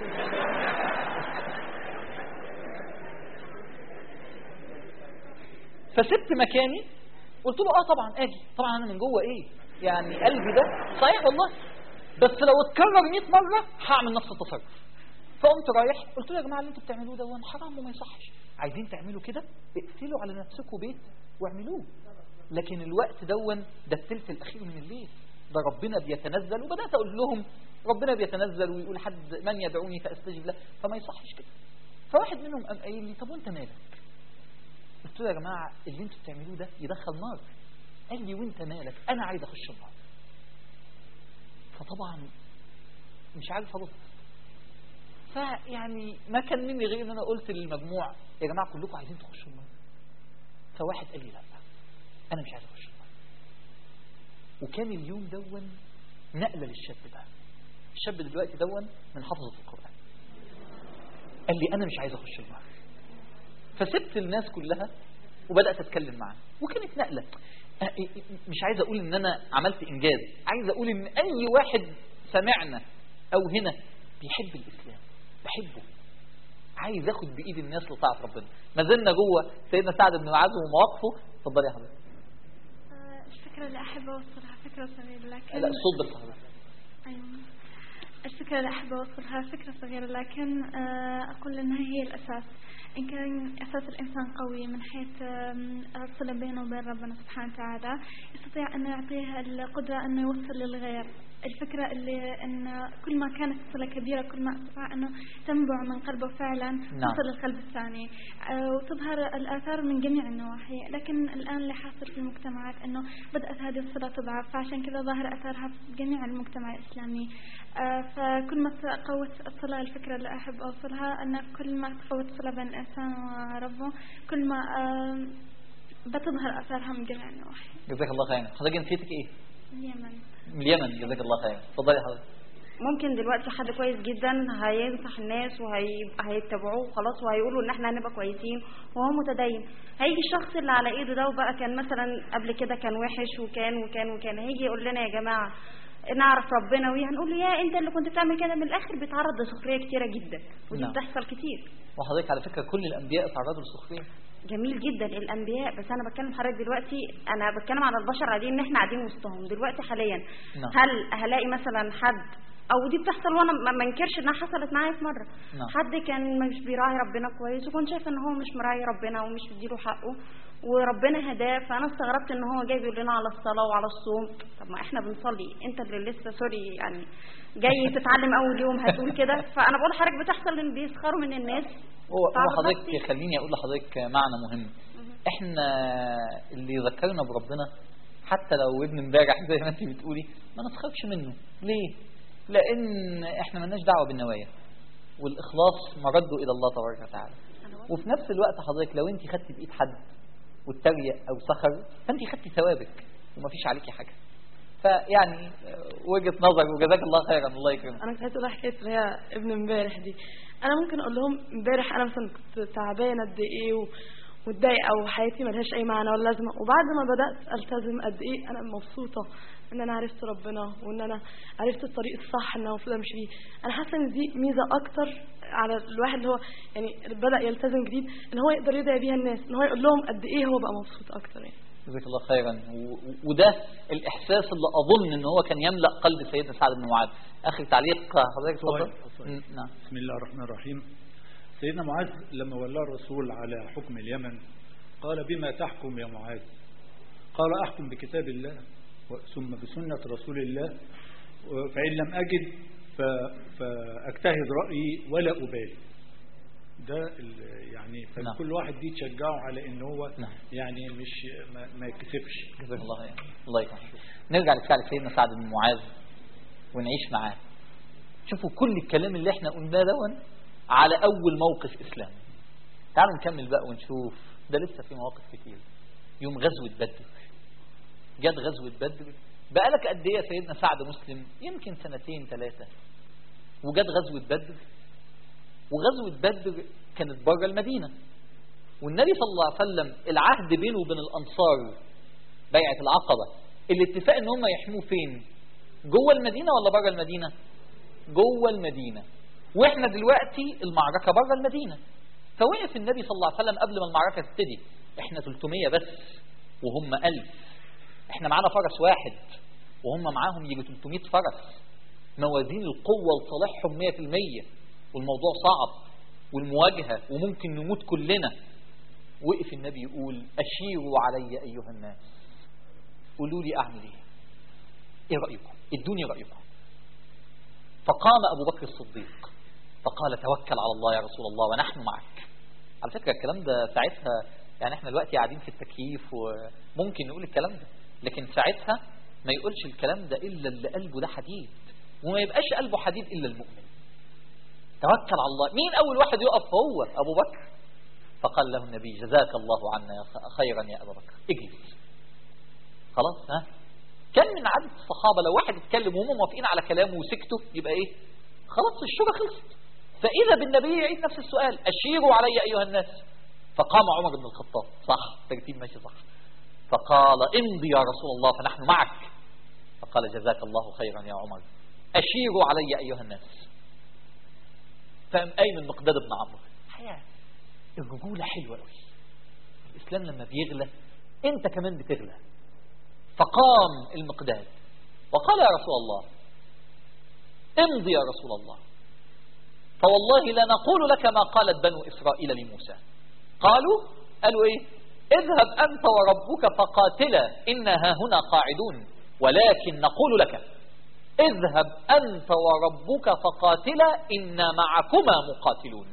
فسبت مكاني قلت له اه طبعا اجي طبعا انا من جوه ايه يعني قلبي ده صحيح والله بس لو اتكرر 100 مره هعمل نفس التصرف فقمت رايح قلت له يا جماعه اللي انتوا بتعملوه ده حرام وما يصحش عايزين تعملوا كده اقفلوا على نفسكم بيت واعملوه لكن الوقت دون ده الثلث الاخير من الليل ده ربنا بيتنزل وبدات اقول لهم ربنا بيتنزل ويقول حد من يدعوني فاستجب له فما يصحش كده فواحد منهم قام قايل لي طب وانت مالك قلت له يا جماعه اللي انتوا بتعملوه ده يدخل نار قال لي وانت مالك انا عايز اخش النار فطبعا مش عارف ارد فيعني ما كان مني غير ان انا قلت للمجموع يا جماعه كلكم عايزين تخشوا النار فواحد قال لي لا انا مش عايز اخش النار وكان اليوم دون نقله للشاب ده الشاب دلوقتي دون من حفظه القران قال لي انا مش عايز اخش النار فسبت الناس كلها وبدات اتكلم معاه وكانت نقله مش عايز اقول ان انا عملت انجاز عايز اقول ان اي واحد سمعنا او هنا بيحب الاسلام بحبه عايز اخد بايد الناس لطاعه ربنا ما زلنا جوه سيدنا سعد بن معاذ ومواقفه اتفضلي يا حضرتك آه، الفكرة اللي أحب أوصلها فكرة صغيرة لكن لا الصوت بس حضرتك أيوة. الفكرة اللي أحب أوصلها فكرة صغيرة لكن آه، أقول إنها هي الأساس إن كان أساس الإنسان قوي من حيث آم، الصلة بينه وبين ربنا سبحانه وتعالى يستطيع أن يعطيه القدرة أنه يوصل للغير الفكرة اللي أن كل ما كانت الصلة كبيرة كل ما استطاع أنه تنبع من قلبه فعلا توصل للقلب الثاني آه، وتظهر الآثار من جميع النواحي لكن الآن اللي حاصل في المجتمعات أنه بدأت هذه الصلة تضعف فعشان كذا ظاهر أثارها في جميع المجتمع الإسلامي آه، فكل ما قوت الصلة الفكرة اللي أحب أوصلها أن كل ما تقوت الصلة بين الإنسان وربه كل ما آه، بتظهر أثارها من جميع النواحي جزاك الله خير حضرتك جنسيتك ايه اليمن من اليمن جزاك الله خير اتفضلي يا حضرتك ممكن دلوقتي حد كويس جدا هينصح الناس وهيتبعوه وخلاص وهيقولوا ان احنا هنبقى كويسين وهو متدين هيجي الشخص اللي على ايده ده وبقى كان مثلا قبل كده كان وحش وكان وكان وكان هيجي يقول لنا يا جماعه نعرف ربنا ويه هنقول له يا انت اللي كنت بتعمل كده من الاخر بيتعرض لسخريه كتيره جدا ودي نعم. بتحصل كتير وحضرتك على فكره كل الانبياء تعرضوا للسخريه جميل جدا الانبياء بس انا بتكلم حضرتك دلوقتي انا بتكلم على البشر عاديين ان احنا قاعدين وسطهم دلوقتي حاليا نعم. هل هلاقي مثلا حد او دي بتحصل وانا ما ما انكرش انها حصلت معايا في مره نعم. حد كان مش بيراعي ربنا كويس وكنت شايفه ان هو مش مراعي ربنا ومش مديله حقه وربنا هداه فانا استغربت ان هو جاي بيقول لنا على الصلاه وعلى الصوم طب ما احنا بنصلي انت اللي لسه سوري يعني جاي تتعلم اول يوم هتقول كده فانا بقول حضرتك بتحصل ان بيسخروا من الناس هو هو تعرض حضرتك نفسي. خليني اقول لحضرتك معنى مهم احنا اللي يذكرنا بربنا حتى لو ابن امبارح زي ما انت بتقولي ما نسخرش منه ليه لان احنا ملناش دعوه بالنوايا والاخلاص مرده الى الله تبارك وتعالى وفي نفس الوقت حضرتك لو انت خدت بايد حد واتريق او سخر فانت خدتي ثوابك ومفيش عليكي حاجه فيعني وجهة نظر وجزاك الله خيرا الله يكرمك انا كنت عايزه اقول حكايه اللي هي ابن امبارح دي انا ممكن اقول لهم امبارح انا مثلا كنت تعبانه قد ايه و... متضايقه وحياتي ملهاش اي معنى ولا لازمه وبعد ما بدات التزم قد ايه انا مبسوطه ان انا عرفت ربنا وان انا عرفت الطريق الصح ان انا المفروض امشي فيه انا حاسه ان دي ميزه اكتر على الواحد اللي هو يعني بدا يلتزم جديد ان هو يقدر يدعي بيها الناس ان هو يقول لهم قد ايه هو بقى مبسوط اكتر يعني جزاك الله خيرا و- و- وده الإحساس اللي أظن إن هو كان يملأ قلب سيدنا سعد بن معاذ آخر تعليق حضرتك طيب، اتفضل طيب. م- نعم بسم الله الرحمن الرحيم سيدنا معاذ لما ولى الرسول على حكم اليمن قال بما تحكم يا معاذ قال أحكم بكتاب الله و- ثم بسنة رسول الله و- فإن لم أجد ف- فأجتهد رأيي ولا أبالي ده ال- يعني نعم. فكل واحد دي تشجعه على ان هو نعم. يعني مش ما, ما يكسفش جزاك الله خيرا الله يكرمك نرجع لفعل سيدنا سعد بن معاذ ونعيش معاه شوفوا كل الكلام اللي احنا قلناه ده على أول موقف إسلام تعالوا نكمل بقى ونشوف ده لسه في مواقف كتير يوم غزوة بدر جت غزوة بدر بقالك قد ايه يا سيدنا سعد مسلم يمكن سنتين ثلاثة وجت غزوة بدر وغزوة بدر كانت بره المدينة والنبي صلى الله عليه وسلم العهد بينه وبين الأنصار بيعة العقبة الاتفاق ان هم يحموه فين جوه المدينة ولا بره المدينة جوه المدينة واحنا دلوقتي المعركة بره المدينة فوقف النبي صلى الله عليه وسلم قبل ما المعركة تبتدي احنا 300 بس وهم 1000 احنا معانا فرس واحد وهم معاهم يجي 300 فرس موازين القوة لصالحهم 100% والموضوع صعب والمواجهة وممكن نموت كلنا وقف النبي يقول أشيروا علي أيها الناس قولوا لي أعمل إيه إيه رأيكم ادوني رأيكم فقام أبو بكر الصديق فقال توكل على الله يا رسول الله ونحن معك على فكرة الكلام ده ساعتها يعني احنا دلوقتي قاعدين في التكييف وممكن نقول الكلام ده لكن ساعتها ما يقولش الكلام ده إلا اللي قلبه ده حديد وما يبقاش قلبه حديد إلا المؤمن توكل على الله مين أول واحد يقف هو أبو بكر فقال له النبي جزاك الله عنا يا خ- خيرا يا أبا بكر اجلس خلاص ها كان من عادة الصحابة لو واحد اتكلم وهم موافقين على كلامه وسكتوا يبقى ايه خلاص الشورى خلصت فإذا بالنبي يعيد نفس السؤال أشيروا علي أيها الناس فقام عمر بن الخطاب صح ترتيب ماشي صح فقال امضي يا رسول الله فنحن معك فقال جزاك الله خيرا يا عمر أشيروا علي أيها الناس فقام قايم المقداد بن عمرو حياة الرجولة حلوة قوي الإسلام لما بيغلى أنت كمان بتغلى فقام المقداد وقال يا رسول الله امضي يا رسول الله فوالله لا نقول لك ما قالت بنو إسرائيل لموسى قالوا قالوا إيه اذهب أنت وربك فقاتلا إنها هنا قاعدون ولكن نقول لك اذهب أنت وربك فقاتلا إنا معكما مقاتلون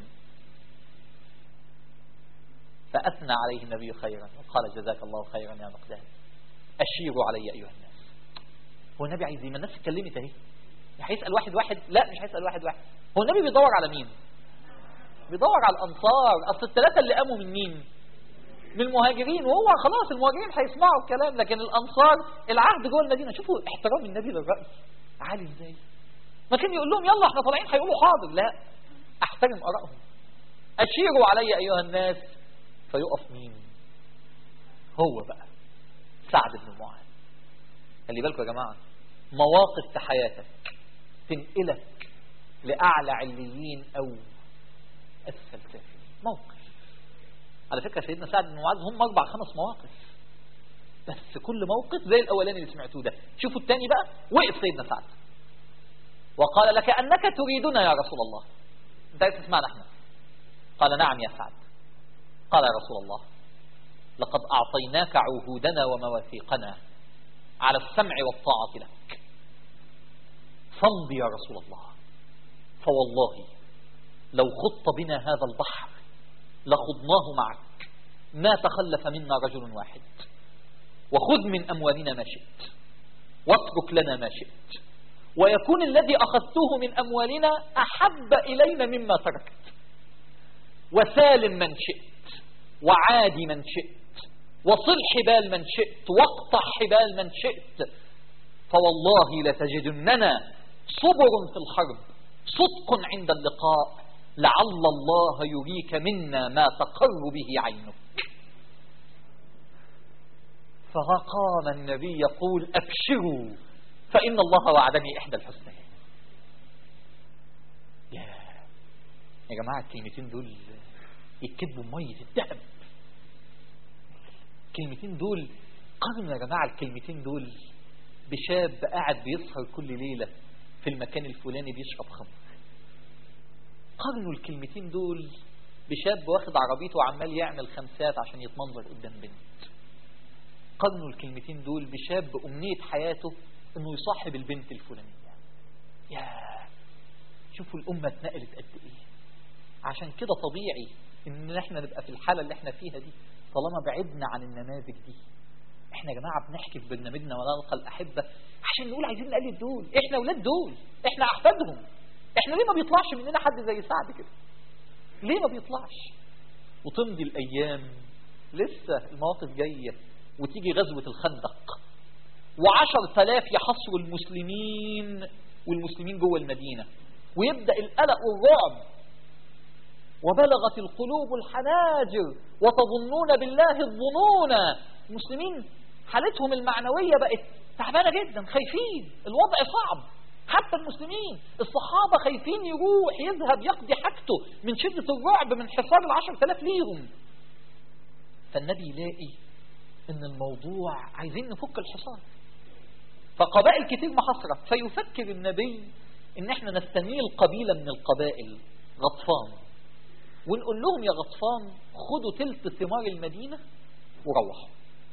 فأثنى عليه النبي خيرا وقال جزاك الله خيرا يا مقداد أشيروا علي أيها الناس هو النبي عايز ايه ما الناس اتكلمت اهي هيسأل واحد واحد لا مش هيسأل واحد واحد هو النبي بيدور على مين بيدور على الأنصار أصل الثلاثة اللي قاموا من مين من المهاجرين وهو خلاص المهاجرين هيسمعوا الكلام لكن الأنصار العهد جوه المدينة شوفوا احترام النبي للرأي عالي ازاي ما كان يقول لهم يلا احنا طالعين هيقولوا حاضر لا احترم آرائهم أشيروا علي أيها الناس فيقف مين هو بقى سعد بن معاذ خلي بالكم يا جماعة مواقف في حياتك تنقلك لأعلى عليين أو أسفل سافلين موقف على فكرة سيدنا سعد بن معاذ هم أربع خمس مواقف بس كل موقف زي الأولاني اللي سمعتوه ده شوفوا التاني بقى وقف سيدنا سعد وقال لك أنك تريدنا يا رسول الله أنت عايز تسمعنا احنا قال نعم يا سعد قال يا رسول الله لقد أعطيناك عهودنا ومواثيقنا على السمع والطاعة لك فامضي يا رسول الله فوالله لو خط بنا هذا البحر لخضناه معك ما تخلف منا رجل واحد وخذ من أموالنا ما شئت واترك لنا ما شئت ويكون الذي أخذته من أموالنا أحب إلينا مما تركت وسالم من شئت وعادي من شئت وصل حبال من شئت واقطع حبال من شئت فوالله لتجدننا صبر في الحرب صدق عند اللقاء لعل الله يريك منا ما تقر به عينك فقام النبي يقول أبشروا فإن الله وعدني إحدى الحسنيين يا يا جماعة الكلمتين دول يتكتبوا مية الذهب الكلمتين دول قارنوا يا جماعة الكلمتين دول بشاب قاعد بيسهر كل ليلة في المكان الفلاني بيشرب خمر قارنوا الكلمتين دول بشاب واخد عربيته وعمال يعمل خمسات عشان يتمنظر قدام بنت قارنوا الكلمتين دول بشاب أمنية حياته انه يصاحب البنت الفلانية يا شوفوا الأمة اتنقلت قد ايه عشان كده طبيعي ان احنا نبقى في الحالة اللي احنا فيها دي طالما بعدنا عن النماذج دي احنا يا جماعة بنحكي في برنامجنا ولا نلقى الأحبة عشان نقول عايزين نقلد دول احنا ولاد دول احنا أحفادهم احنا ليه ما بيطلعش مننا حد زي سعد كده ليه ما بيطلعش وتمضي الأيام لسه المواقف جاية وتيجي غزوة الخندق وعشر تلاف يحصروا المسلمين والمسلمين جوه المدينة ويبدأ القلق والرعب وبلغت القلوب الحناجر وتظنون بالله الظنون المسلمين حالتهم المعنوية بقت تعبانة جدا خايفين الوضع صعب حتى المسلمين الصحابة خايفين يروح يذهب يقضي حاجته من شدة الرعب من حصار العشر تلاف ليهم فالنبي يلاقي ان الموضوع عايزين نفك الحصار فقبائل كتير محصرة فيفكر النبي ان احنا نستنيل قبيلة من القبائل غطفان ونقول لهم يا غطفان خدوا تلت ثمار المدينة وروحوا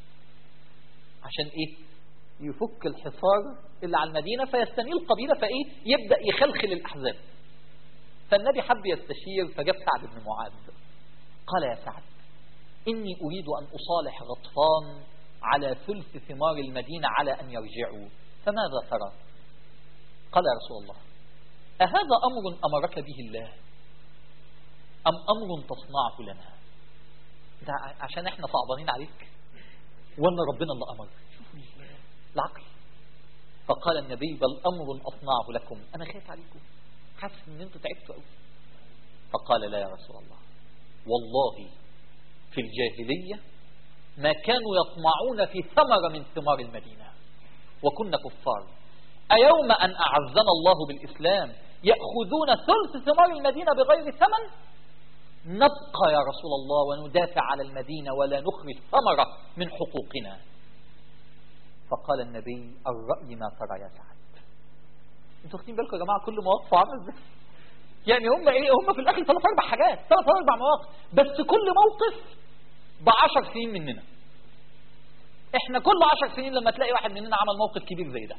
عشان ايه يفك الحصار اللي على المدينة فيستنيل القبيلة فايه يبدأ يخلخل الأحزاب فالنبي حب يستشير فجاب سعد بن معاذ قال يا سعد إني أريد أن أصالح غطفان على ثلث ثمار المدينة على أن يرجعوا فماذا ترى قال يا رسول الله أهذا أمر أمرك به الله أم أمر تصنعه لنا ده عشان احنا صعبانين عليك ولا ربنا اللي أمر شوفوا العقل فقال النبي بل أمر أصنعه لكم أنا خايف عليكم حاسس ان انتوا تعبتوا قوي فقال لا يا رسول الله والله في الجاهلية ما كانوا يطمعون في ثمرة من ثمار المدينة وكنا كفار أيوم أن أعزنا الله بالإسلام يأخذون ثلث ثمار المدينة بغير ثمن نبقى يا رسول الله وندافع على المدينة ولا نخرج ثمرة من حقوقنا فقال النبي الرأي ما ترى يا سعد انتوا واخدين بالكم يا جماعة كل مواقف عامل ازاي يعني هم ايه هم في الاخر ثلاث اربع حاجات ثلاث اربع مواقف بس كل موقف بعشر سنين مننا احنا كل عشر سنين لما تلاقي واحد مننا عمل موقف كبير زي ده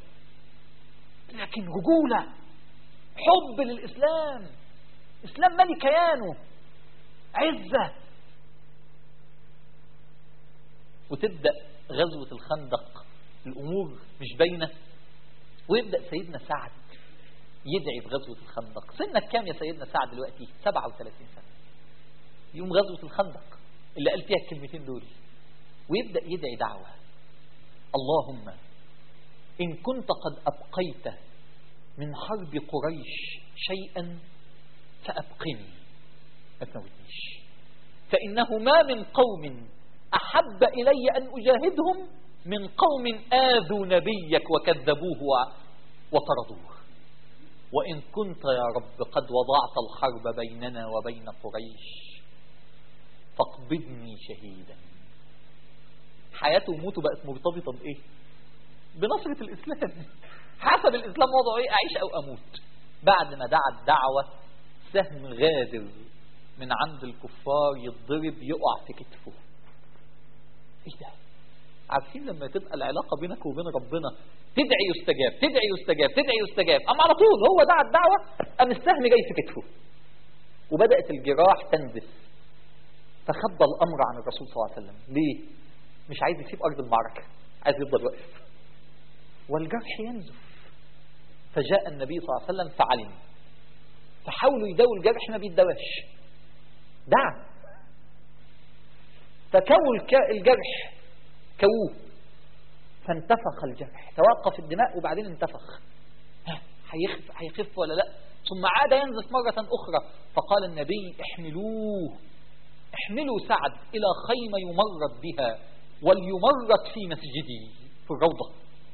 لكن رجولة حب للإسلام إسلام مالي كيانه عزة وتبدأ غزوة الخندق الأمور مش باينة ويبدأ سيدنا سعد يدعي في غزوة الخندق سنك كام يا سيدنا سعد دلوقتي 37 سنة يوم غزوة الخندق اللي قال فيها الكلمتين دول ويبدأ يدعي دعوة اللهم إن كنت قد أبقيت من حرب قريش شيئا فأبقني ما تموتنيش فإنه ما من قوم أحب إلي أن أجاهدهم من قوم آذوا نبيك وكذبوه وطردوه وإن كنت يا رب قد وضعت الحرب بيننا وبين قريش فاقبضني شهيدا حياته وموته بقت مرتبطة بإيه بنصرة الإسلام حسب الإسلام وضعه إيه أعيش أو أموت بعد ما دعا الدعوة سهم غادر من عند الكفار يتضرب يقع في كتفه ايه ده عارفين لما تبقى العلاقة بينك وبين ربنا تدعي يستجاب تدعي يستجاب تدعي يستجاب أما على طول هو دعا الدعوة أم السهم جاي في كتفه وبدأت الجراح تنزف فخبى الأمر عن الرسول صلى الله عليه وسلم ليه مش عايز يسيب أرض المعركة عايز يفضل واقف والجرح ينزف فجاء النبي صلى الله عليه وسلم فعلم فحاولوا يداووا الجرح ما بيدواش دعا فكووا الجرح كووه فانتفخ الجرح توقف الدماء وبعدين انتفخ ها، هيخف هيخف ولا لا ثم عاد ينزف مرة أخرى فقال النبي احملوه احملوا سعد إلى خيمة يمرد بها وليمرد في مسجدي في الروضة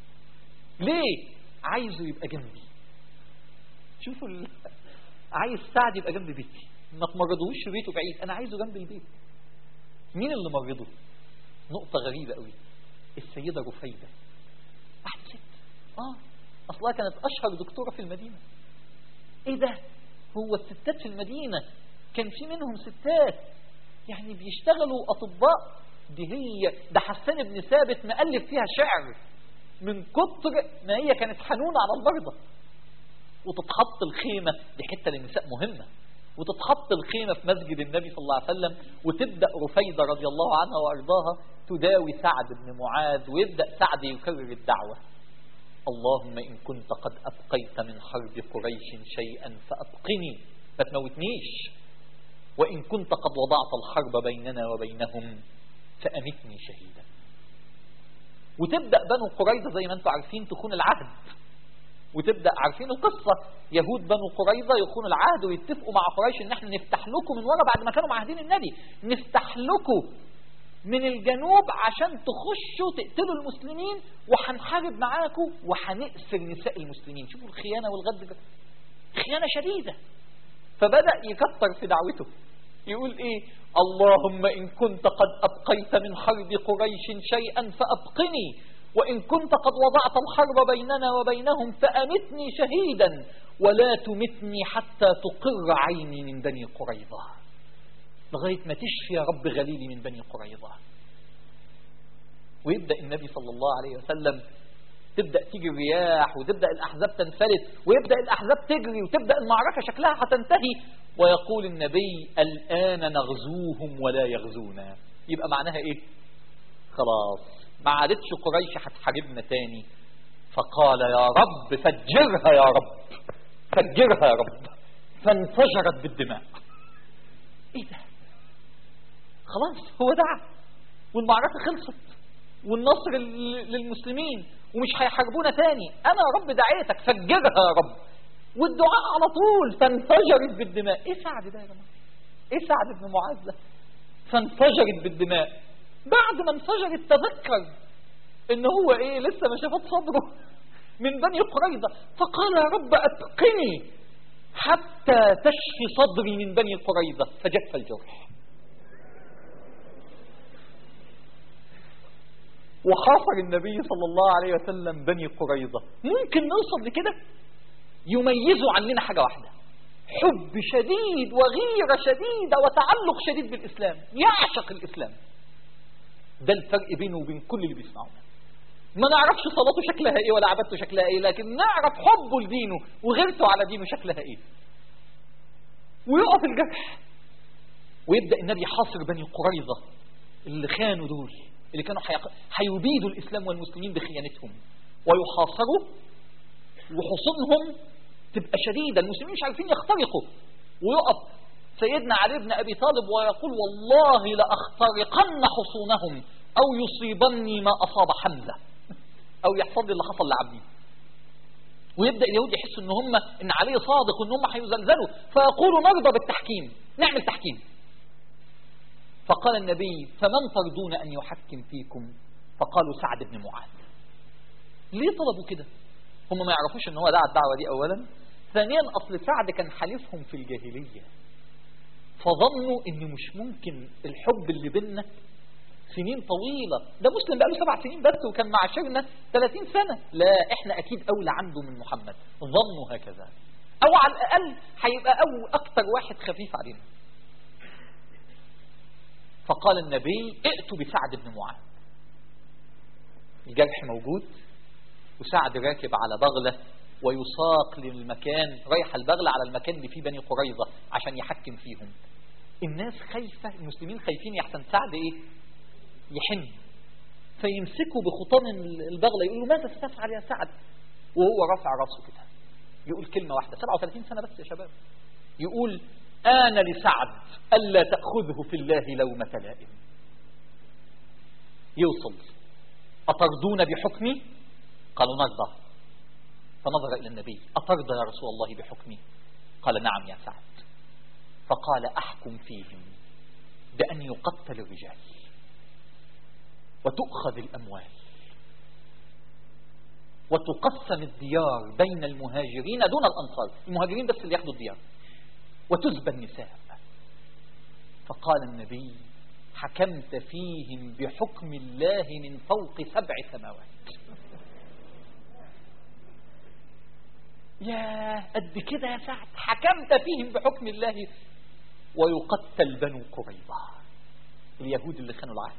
ليه عايزه يبقى جنبي شوفوا ال... عايز سعد يبقى جنب بيتي ما تمرضوش في بيته بعيد انا عايزه جنب البيت مين اللي مرضه نقطة غريبة قوي السيدة رفيدة واحدة ست اه اصلها كانت اشهر دكتورة في المدينة ايه ده هو الستات في المدينة كان في منهم ستات يعني بيشتغلوا اطباء دي هي ده حسان بن ثابت مؤلف فيها شعر من كتر ما هي كانت حنونة على المرضى وتتحط الخيمة دي حتة للنساء مهمة وتتحط الخيمة في مسجد النبي صلى الله عليه وسلم وتبدأ رفيدة رضي الله عنها وأرضاها تداوي سعد بن معاذ ويبدأ سعد يكرر الدعوة اللهم إن كنت قد أبقيت من حرب قريش شيئا فأبقني ما تموتنيش وإن كنت قد وضعت الحرب بيننا وبينهم فأمتني شهيدا وتبدأ بنو قريظة زي ما انتم عارفين تخون العهد وتبدأ عارفين القصة يهود بنو قريظة يخونوا العهد ويتفقوا مع قريش ان احنا نفتح لكم من ورا بعد ما كانوا معاهدين النبي نفتح لكم من الجنوب عشان تخشوا تقتلوا المسلمين وهنحارب معاكم وهنأسر نساء المسلمين شوفوا الخيانة والغدر خيانة شديدة فبدأ يكتر في دعوته يقول ايه اللهم ان كنت قد ابقيت من حرب قريش شيئا فابقني وان كنت قد وضعت الحرب بيننا وبينهم فامتني شهيدا ولا تمتني حتى تقر عيني من بني قريظة لغاية ما تشفي يا رب غليلي من بني قريظة ويبدأ النبي صلى الله عليه وسلم تبدأ تيجي الرياح وتبدأ الأحزاب تنفلت ويبدأ الأحزاب تجري وتبدأ المعركة شكلها هتنتهي ويقول النبي الآن نغزوهم ولا يغزونا يبقى معناها إيه خلاص ما عادتش قريش هتحاربنا تاني فقال يا رب فجرها يا رب فجرها يا رب فانفجرت بالدماء ايه ده خلاص هو دعا والمعركة خلصت والنصر لل- للمسلمين ومش هيحاربونا تاني انا يا رب دعيتك فجرها يا رب والدعاء على طول فانفجرت بالدماء ايه سعد ده يا جماعه ايه سعد بن معاذ ده فانفجرت بالدماء بعد ما انفجرت تذكر ان هو ايه لسه ما شافت صدره من بني قريظة فقال يا رب اتقني حتى تشفي صدري من بني قريظة فجف الجرح وحاصر النبي صلى الله عليه وسلم بني قريظة ممكن نوصل لكده يميزوا عننا حاجة واحدة حب شديد وغيرة شديدة وتعلق شديد بالإسلام يعشق الإسلام ده الفرق بينه وبين كل اللي بيسمعونا ما نعرفش صلاته شكلها ايه ولا عبادته شكلها ايه لكن نعرف حبه لدينه وغيرته على دينه شكلها ايه ويقف الجرح ويبدأ النبي يحاصر بني قريظة اللي خانوا دول اللي كانوا حيق... هيبيدوا الإسلام والمسلمين بخيانتهم ويحاصروا وحصونهم تبقى شديدة المسلمين مش عارفين يخترقوا ويقف سيدنا علي بن أبي طالب ويقول والله لأخترقن حصونهم أو يصيبني ما أصاب حمزة أو يحصل لي اللي حصل لعبدي ويبدأ اليهود يحسوا ان هم ان علي صادق وان هم هيزلزلوا فيقولوا نرضى بالتحكيم نعمل تحكيم فقال النبي فمن ترضون أن يحكم فيكم فقالوا سعد بن معاذ ليه طلبوا كده هم ما يعرفوش ان هو دعا الدعوة دي أولا ثانيا أصل سعد كان حليفهم في الجاهلية فظنوا ان مش ممكن الحب اللي بيننا سنين طويلة ده مسلم بقاله سبع سنين بس وكان معاشرنا 30 سنة لا احنا اكيد اولى عنده من محمد ظنوا هكذا او على الاقل هيبقى او اكتر واحد خفيف علينا فقال النبي ائتوا بسعد بن معاذ الجرح موجود وسعد راكب على بغلة ويساق للمكان رايح البغلة على المكان اللي فيه بني قريظة عشان يحكم فيهم الناس خايفة المسلمين خايفين يحسن سعد ايه يحن فيمسكوا بخطام البغلة يقولوا ماذا ستفعل يا سعد وهو رافع راسه كده يقول كلمة واحدة 37 سنة بس يا شباب يقول آن لسعد ألا تأخذه في الله لومة لائم يوصل أترضون بحكمي قالوا نرضى فنظر إلى النبي أترضى يا رسول الله بحكمي قال نعم يا سعد فقال أحكم فيهم بأن يقتل الرجال وتؤخذ الأموال وتقسم الديار بين المهاجرين دون الأنصار المهاجرين بس اللي ياخدوا الديار وتزبى النساء فقال النبي حكمت فيهم بحكم الله من فوق سبع سماوات يا قد كده يا سعد حكمت فيهم بحكم الله ويقتل بنو قريظة اليهود اللي خانوا العهد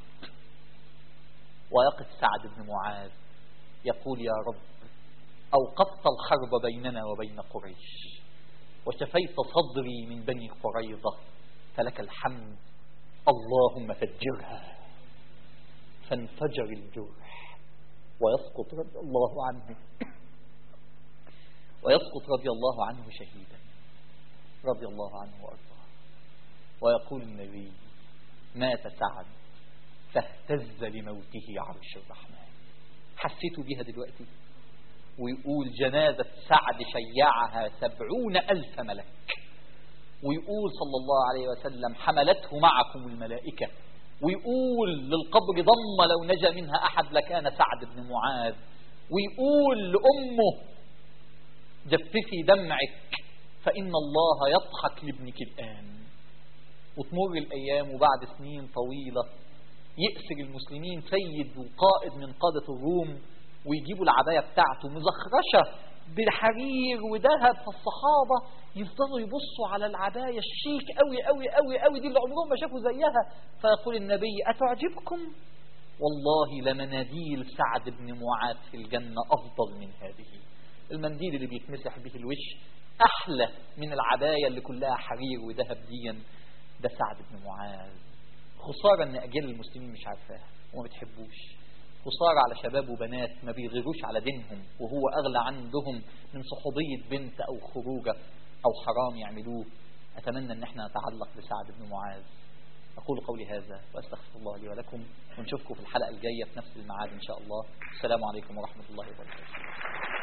ويقف سعد بن معاذ يقول يا رب أوقفت الحرب بيننا وبين قريش وشفيت صدري من بني قريظة فلك الحمد اللهم فجرها فانفجر الجرح ويسقط رضي الله عنه ويسقط رضي الله عنه شهيدا رضي الله عنه وارضاه ويقول النبي مات سعد فاهتز لموته عرش الرحمن حسيتوا بيها دلوقتي ويقول جنازة سعد شيعها سبعون ألف ملك ويقول صلى الله عليه وسلم حملته معكم الملائكة ويقول للقبر ضم لو نجا منها أحد لكان سعد بن معاذ ويقول لأمه جففي دمعك فإن الله يضحك لابنك الآن وتمر الأيام وبعد سنين طويلة يأسر المسلمين سيد وقائد من قادة الروم ويجيبوا العباية بتاعته مزخرشة بالحرير وذهب فالصحابة يفضلوا يبصوا على العباية الشيك قوي قوي قوي قوي دي اللي عمرهم ما شافوا زيها فيقول النبي أتعجبكم والله لمناديل سعد بن معاذ في الجنة أفضل من هذه المنديل اللي بيتمسح به الوش أحلى من العباية اللي كلها حرير وذهب ديا ده سعد بن معاذ خسارة ان أجيال المسلمين مش عارفاها وما بتحبوش خسارة على شباب وبنات ما بيغيروش على دينهم وهو أغلى عندهم من صحوبية بنت أو خروجة أو حرام يعملوه أتمنى أن احنا نتعلق بسعد بن معاذ أقول قولي هذا وأستغفر الله لي ولكم ونشوفكم في الحلقة الجاية في نفس الميعاد إن شاء الله السلام عليكم ورحمة الله وبركاته